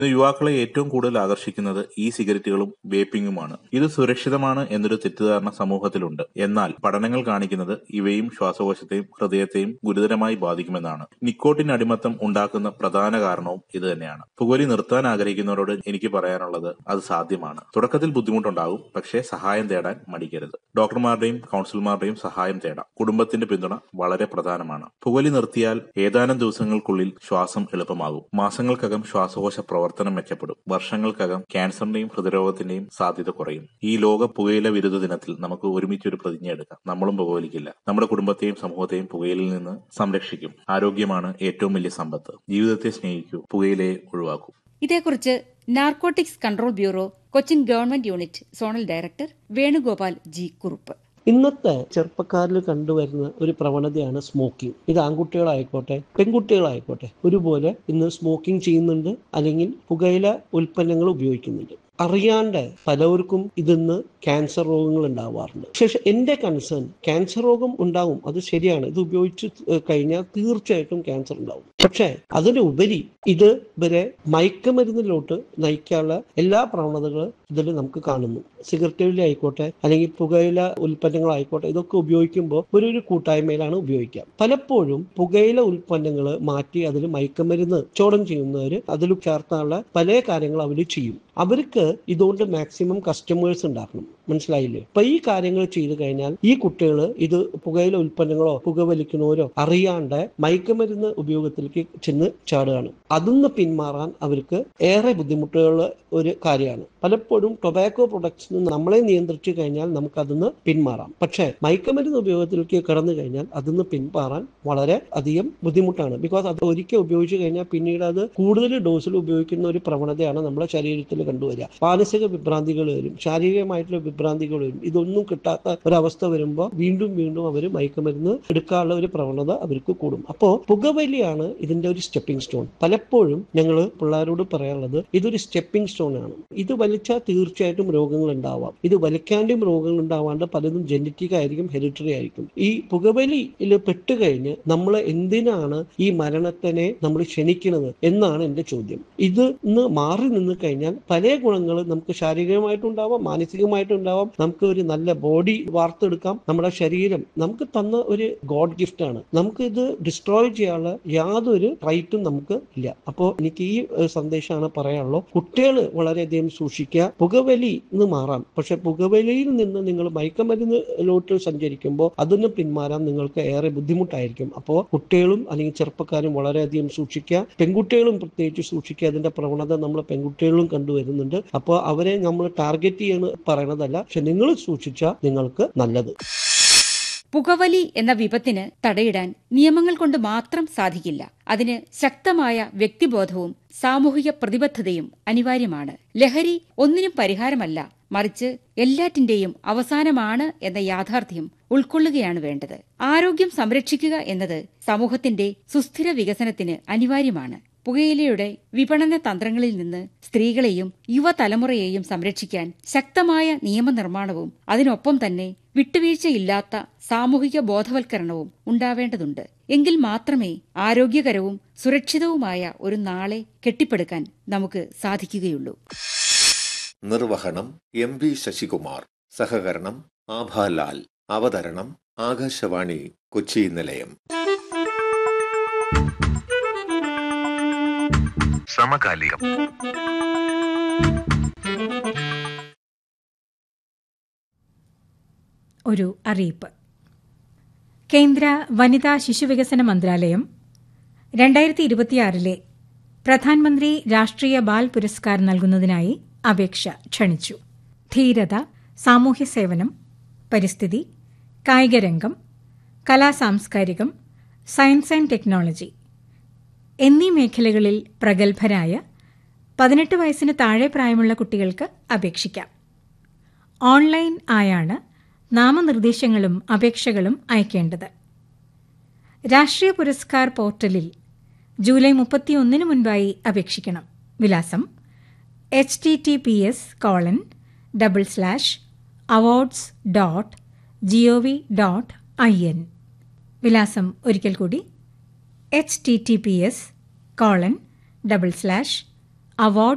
ഇന്ന് യുവാക്കളെ ഏറ്റവും കൂടുതൽ ആകർഷിക്കുന്നത് ഈ സിഗരറ്റുകളും വേപ്പിംഗുമാണ് ഇത് സുരക്ഷിതമാണ് എന്നൊരു തെറ്റിദ്ധാരണ സമൂഹത്തിലുണ്ട് എന്നാൽ പഠനങ്ങൾ കാണിക്കുന്നത് ഇവയും ശ്വാസകോശത്തെയും ഹൃദയത്തെയും ഗുരുതരമായി ബാധിക്കുമെന്നാണ് നിക്കോട്ടിൻ അടിമത്തം ഉണ്ടാക്കുന്ന പ്രധാന കാരണവും ഇത് തന്നെയാണ് പുകവലി നിർത്താൻ ആഗ്രഹിക്കുന്നവരോട് എനിക്ക് പറയാനുള്ളത് അത് സാധ്യമാണ് തുടക്കത്തിൽ ബുദ്ധിമുട്ടുണ്ടാകും പക്ഷേ സഹായം തേടാൻ മടിക്കരുത് ഡോക്ടർമാരുടെയും കൌൺസിലർമാരുടെയും സഹായം തേടാം കുടുംബത്തിന്റെ പിന്തുണ വളരെ പ്രധാനമാണ് പുകവലി നിർത്തിയാൽ ഏതാനും ദിവസങ്ങൾക്കുള്ളിൽ ശ്വാസം എളുപ്പമാകും മാസങ്ങൾക്കകം ശ്വാസകോശ പ്രവർത്തനം മെച്ചപ്പെടും വർഷങ്ങൾക്കകം ക്യാൻസറിന്റെയും ഹൃദയരോഗത്തിന്റെയും സാധ്യത കുറയും ഈ ലോക പുകയില വിരുദ്ധ ദിനത്തിൽ നമുക്ക് ഒരുമിച്ച് ഒരു പ്രതിജ്ഞ എടുക്കാം നമ്മളും പുകവലിക്കില്ല നമ്മുടെ കുടുംബത്തെയും സമൂഹത്തെയും പുകയിലിൽ നിന്ന് സംരക്ഷിക്കും ആരോഗ്യമാണ് ഏറ്റവും വലിയ സമ്പത്ത് ജീവിതത്തെ സ്നേഹിക്കൂ പുകയിലയെ ഒഴിവാക്കൂ ഇതേക്കുറിച്ച് narcotics control bureau Cochin government unit zonal director Venugopal G Kurup ഇന്നത്തെ ചെറുപ്പക്കാരിൽ കണ്ടുവരുന്ന ഒരു പ്രവണതയാണ് സ്മോക്കിംഗ് ഇത് ആൺകുട്ടികളായിക്കോട്ടെ പെൺകുട്ടികളായിക്കോട്ടെ ഒരുപോലെ ഇന്ന് സ്മോക്കിംഗ് ചെയ്യുന്നുണ്ട് അല്ലെങ്കിൽ പുകയില ഉൽപ്പന്നങ്ങൾ ഉപയോഗിക്കുന്നുണ്ട് അറിയാണ്ട് പലവർക്കും ഇതിന്ന് ക്യാൻസർ രോഗങ്ങൾ ഉണ്ടാവാറുണ്ട് പക്ഷേ എൻ്റെ കൺസേൺ ക്യാൻസർ രോഗം ഉണ്ടാവും അത് ശരിയാണ് ഇത് ഉപയോഗിച്ച് കഴിഞ്ഞാൽ തീർച്ചയായിട്ടും ക്യാൻസർ ഉണ്ടാവും പക്ഷേ അതിനുപരി ഇത് ഇവരെ മയക്കുമരുന്നിലോട്ട് നയിക്കാനുള്ള എല്ലാ പ്രവണതകളും ഇതിൽ നമുക്ക് കാണുന്നു സിഗരറ്റുകളിലായിക്കോട്ടെ അല്ലെങ്കിൽ പുകയില ഉൽപ്പന്നങ്ങളായിക്കോട്ടെ ഇതൊക്കെ ഉപയോഗിക്കുമ്പോൾ ഒരു ഒരു കൂട്ടായ്മയിലാണ് ഉപയോഗിക്കുക പലപ്പോഴും പുകയില ഉൽപ്പന്നങ്ങൾ മാറ്റി അതിൽ മയക്കുമരുന്ന് ചോടം ചെയ്യുന്നവർ അതിൽ ചേർത്താനുള്ള പല കാര്യങ്ങൾ അവർ ചെയ്യും അവർക്ക് ഇതുകൊണ്ട് മാക്സിമം കസ്റ്റമേഴ്സ് ഉണ്ടാക്കണം മനസ്സിലായില്ലേ അപ്പൊ ഈ കാര്യങ്ങൾ ചെയ്തു കഴിഞ്ഞാൽ ഈ കുട്ടികൾ ഇത് പുകയില ഉൽപ്പന്നങ്ങളോ പുകവലിക്കുന്നവരോ അറിയാണ്ട് മയക്കുമരുന്ന് ഉപയോഗത്തിലേക്ക് ചെന്ന് ചാടുകയാണ് അതിന്ന് പിന്മാറാൻ അവർക്ക് ഏറെ ബുദ്ധിമുട്ടുള്ള ഒരു കാര്യമാണ് പലപ്പോഴും ടൊബാക്കോ പ്രൊഡക്ട്സിന് നമ്മളെ നിയന്ത്രിച്ചു കഴിഞ്ഞാൽ നമുക്ക് അതിന്ന് പിന്മാറാം പക്ഷേ മയക്കുമരുന്ന് ഉപയോഗത്തിലേക്ക് കടന്നു കഴിഞ്ഞാൽ അതിന്ന് പിന്മാറാൻ വളരെ അധികം ബുദ്ധിമുട്ടാണ് ബിക്കോസ് അത് ഒരിക്കൽ ഉപയോഗിച്ചു കഴിഞ്ഞാൽ പിന്നീട് അത് കൂടുതൽ ഡോസിൽ ഉപയോഗിക്കുന്ന ഒരു പ്രവണതയാണ് നമ്മുടെ ശരീരത്തിൽ കണ്ടുവരിക മാനസിക വിഭ്രാന്തികൾ വരും ശാരീരികമായിട്ടുള്ള വിഭ്രാന്തികൾ വരും ഇതൊന്നും കിട്ടാത്ത ഒരവസ്ഥ വരുമ്പോൾ വീണ്ടും വീണ്ടും അവർ മയക്കുമരുന്ന് എടുക്കാനുള്ള ഒരു പ്രവണത അവർക്ക് കൂടും അപ്പോൾ പുകവലിയാണ് ഇതിന്റെ ഒരു സ്റ്റെപ്പിംഗ് സ്റ്റോൺ പലപ്പോഴും ഞങ്ങൾ പിള്ളേരോട് പറയാനുള്ളത് ഇതൊരു സ്റ്റെപ്പിംഗ് സ്റ്റോൺ ആണ് ഇത് വലിച്ചാൽ തീർച്ചയായിട്ടും രോഗങ്ങൾ ഉണ്ടാവാം ഇത് വലിക്കാണ്ടും രോഗങ്ങൾ ഉണ്ടാവാണ്ട് പലതും ജനറ്റിക് ആയിരിക്കും ഹെറിറ്ററി ആയിരിക്കും ഈ പുകവലിയിൽ പെട്ടുകഴിഞ്ഞ് നമ്മൾ എന്തിനാണ് ഈ മരണത്തിനെ നമ്മൾ ക്ഷണിക്കുന്നത് എന്നാണ് എന്റെ ചോദ്യം ഇത് ഇന്ന് മാറി നിന്ന് കഴിഞ്ഞാൽ പല ഗുണങ്ങൾ നമുക്ക് ശാരീരികമായിട്ടുണ്ടാവാം മാനസികമായിട്ടുണ്ടാവാം നമുക്ക് ഒരു നല്ല ബോഡി വാർത്തെടുക്കാം നമ്മുടെ ശരീരം നമുക്ക് തന്ന ഒരു ഗോഡ് ഗിഫ്റ്റ് ആണ് നമുക്ക് ഇത് ഡിസ്ട്രോയ് ചെയ്യാനുള്ള യാതൊരു റൈറ്റും നമുക്ക് ഇല്ല അപ്പോൾ എനിക്ക് ഈ സന്ദേശമാണ് പറയാനുള്ളത് കുട്ടികൾ വളരെയധികം സൂക്ഷിക്കുക പുകവലി എന്ന് മാറാം പക്ഷെ പുകവലിയിൽ നിന്ന് നിങ്ങൾ മയക്കമരുന്നിലോട്ട് സഞ്ചരിക്കുമ്പോൾ അതിന് പിന്മാറാൻ നിങ്ങൾക്ക് ഏറെ ബുദ്ധിമുട്ടായിരിക്കും അപ്പോൾ കുട്ടികളും അല്ലെങ്കിൽ ചെറുപ്പക്കാരും വളരെയധികം സൂക്ഷിക്കുക പെൺകുട്ടികളും പ്രത്യേകിച്ച് സൂക്ഷിക്കുക അതിന്റെ പ്രവണത നമ്മൾ പെൺകുട്ടികളും കണ്ടുവരുന്നുണ്ട് അപ്പോൾ അവരെ നമ്മൾ ടാർഗറ്റ് ചെയ്യണ പറയണതല്ല പക്ഷെ നിങ്ങൾ സൂക്ഷിച്ചാൽ നിങ്ങൾക്ക് നല്ലത് പുകവലി എന്ന വിപത്തിന് തടയിടാൻ നിയമങ്ങൾ കൊണ്ട് മാത്രം സാധിക്കില്ല അതിന് ശക്തമായ വ്യക്തിബോധവും സാമൂഹിക പ്രതിബദ്ധതയും അനിവാര്യമാണ് ലഹരി ഒന്നിനും പരിഹാരമല്ല മറിച്ച് എല്ലാറ്റിന്റെയും അവസാനമാണ് എന്ന യാഥാർത്ഥ്യം ഉൾക്കൊള്ളുകയാണ് വേണ്ടത് ആരോഗ്യം സംരക്ഷിക്കുക എന്നത് സമൂഹത്തിന്റെ സുസ്ഥിര വികസനത്തിന് അനിവാര്യമാണ് പുകയിലയുടെ വിപണന തന്ത്രങ്ങളിൽ നിന്ന് സ്ത്രീകളെയും യുവതലമുറയെയും സംരക്ഷിക്കാൻ ശക്തമായ നിയമനിർമ്മാണവും അതിനൊപ്പം തന്നെ വിട്ടുവീഴ്ചയില്ലാത്ത സാമൂഹിക ബോധവൽക്കരണവും ഉണ്ടാവേണ്ടതുണ്ട് എങ്കിൽ മാത്രമേ ആരോഗ്യകരവും സുരക്ഷിതവുമായ ഒരു നാളെ കെട്ടിപ്പടുക്കാൻ നമുക്ക് സാധിക്കുകയുള്ളൂ നിർവഹണം എം വി ശശികുമാർ സഹകരണം ആഭാലാൽ അവതരണം ആകാശവാണി കൊച്ചി നിലയം സമകാലികം ഒരു അറിയിപ്പ് കേന്ദ്ര വനിതാ ശിശുവികസന മന്ത്രാലയം രണ്ടായിരത്തി ഇരുപത്തിയാറിലെ പ്രധാനമന്ത്രി രാഷ്ട്രീയ ബാൽ പുരസ്കാർ നൽകുന്നതിനായി അപേക്ഷ ക്ഷണിച്ചു ധീരത സാമൂഹ്യ സേവനം പരിസ്ഥിതി കായികരംഗം കലാസാംസ്കാരികം സയൻസ് ആൻഡ് ടെക്നോളജി എന്നീ മേഖലകളിൽ പ്രഗത്ഭരായ പതിനെട്ട് വയസ്സിന് താഴെ പ്രായമുള്ള കുട്ടികൾക്ക് അപേക്ഷിക്കാം ഓൺലൈൻ ആയാണ് നാമനിർദ്ദേശങ്ങളും അപേക്ഷകളും അയക്കേണ്ടത് രാഷ്ട്രീയ പുരസ്കാർ പോർട്ടലിൽ ജൂലൈ മുപ്പത്തിയൊന്നിന് മുൻപായി അപേക്ഷിക്കണം വിലാസം H T T P S colon double slash awards dot G O V dot I N വിലാസം ഒരിക്കൽ കൂടി H T T P S colon double slash award